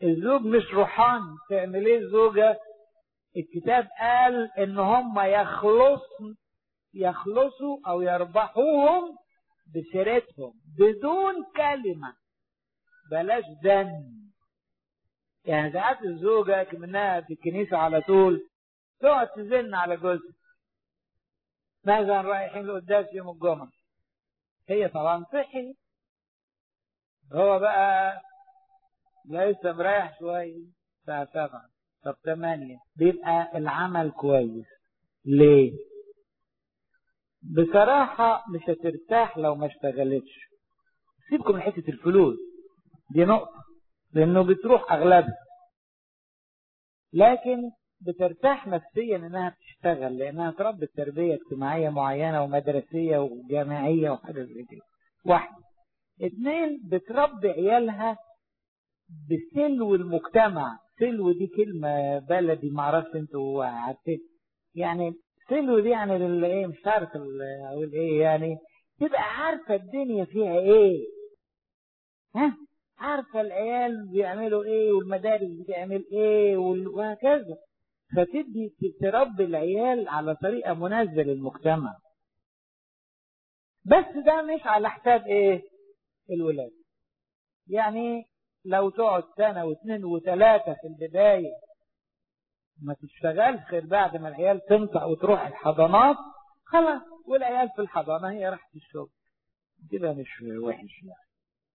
الزوج مش روحاني تعمل ايه الزوجة الكتاب قال ان هم يخلصن يخلصوا او يربحوهم بسيرتهم بدون كلمة بلاش دم يعني ساعات الزوجة كمنها في الكنيسة على طول تقعد تزن على جوزها مثلا رايحين لقداس يوم الجمعة هي طبعا صحي هو بقى لسه مريح شوية الساعة سبعة طب ثمانية بيبقى العمل كويس ليه؟ بصراحة مش هترتاح لو ما اشتغلتش سيبكم من حتة الفلوس دي نقطة لأنه بتروح أغلبها لكن بترتاح نفسيا إنها بتشتغل لأنها تربي تربية اجتماعية معينة ومدرسية وجامعية وحاجة زي كده واحد اثنين بتربي عيالها بسلو المجتمع سلو دي كلمة بلدي معرفش انتوا عارفين يعني سلو دي يعني ايه مش عارف اقول ايه يعني تبقى عارفة الدنيا فيها ايه ها عارفة العيال بيعملوا ايه والمدارس بتعمل ايه وهكذا فتدي تربي العيال على طريقة مناسبة للمجتمع بس ده مش على حساب ايه الولاد يعني لو تقعد سنة واثنين وثلاثة في البداية ما تشتغلش غير بعد ما العيال تنطق وتروح الحضانات خلاص والعيال في الحضانة هي راحت الشغل كده مش وحش يعني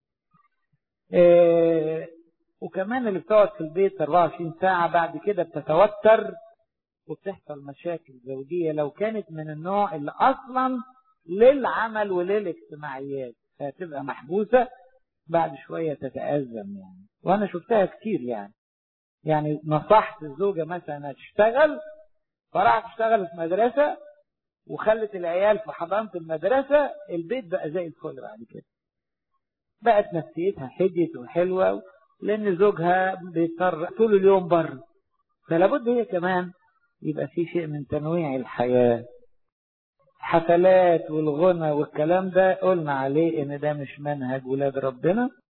إيه وكمان اللي بتقعد في البيت 24 ساعة بعد كده بتتوتر وبتحصل مشاكل زوجية لو كانت من النوع اللي أصلا للعمل وللاجتماعيات فهتبقى محبوسة بعد شوية تتأزم يعني وأنا شفتها كتير يعني يعني نصحت الزوجة مثلا تشتغل فراحت تشتغل في مدرسة وخلت العيال في حضانة المدرسة البيت بقى زي الفل بعد كده بقت نفسيتها هديت وحلوة لأن زوجها بيضطر طول اليوم بره فلابد هي كمان يبقى في شيء من تنويع الحياة حفلات والغنى والكلام ده قلنا عليه ان ده مش منهج ولاد ربنا